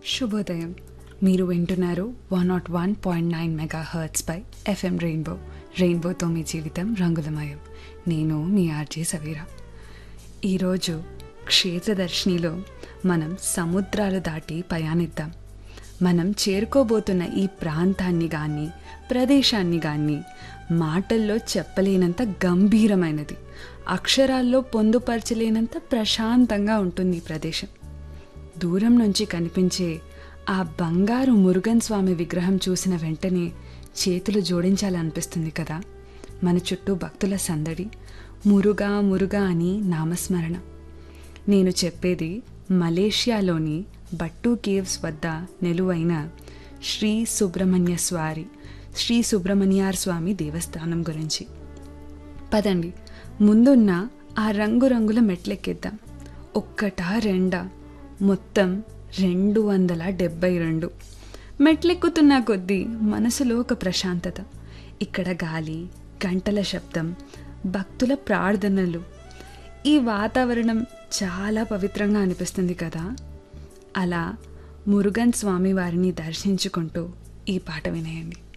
శుభోదయం మీరు వింటున్నారు one nought one point nine megahertz పై ఎఫ్ఎం రెయిన్బో రెయిన్బోతో మీ జీవితం రంగులమయం నేను మీ ఆర్జే సవీరా ఈరోజు క్షేత్రదర్శినిలో మనం సముద్రాలు దాటి ప్రయాణిద్దాం మనం చేరుకోబోతున్న ఈ ప్రాంతాన్ని కానీ ప్రదేశాన్ని కానీ మాటల్లో చెప్పలేనంత గంభీరమైనది అక్షరాల్లో పొందుపరచలేనంత ప్రశాంతంగా ఉంటుంది ఈ ప్రదేశం దూరం నుంచి కనిపించే ఆ బంగారు మురుగన్ స్వామి విగ్రహం చూసిన వెంటనే చేతులు జోడించాలనిపిస్తుంది కదా మన చుట్టూ భక్తుల సందడి మురుగా మురుగా అని నామస్మరణ నేను చెప్పేది మలేషియాలోని బట్టు కేవ్స్ వద్ద నెలువైన శ్రీ సుబ్రహ్మణ్య స్వారి శ్రీ సుబ్రహ్మణ్యార్ స్వామి దేవస్థానం గురించి పదండి ముందున్న ఆ రంగురంగుల మెట్లెక్కిద్దాం ఒక్కటా రెండా మొత్తం రెండు వందల డెబ్బై రెండు మెట్లెక్కుతున్న కొద్దీ మనసులో ఒక ప్రశాంతత ఇక్కడ గాలి గంటల శబ్దం భక్తుల ప్రార్థనలు ఈ వాతావరణం చాలా పవిత్రంగా అనిపిస్తుంది కదా అలా మురుగన్ స్వామి వారిని దర్శించుకుంటూ ఈ పాట వినేయండి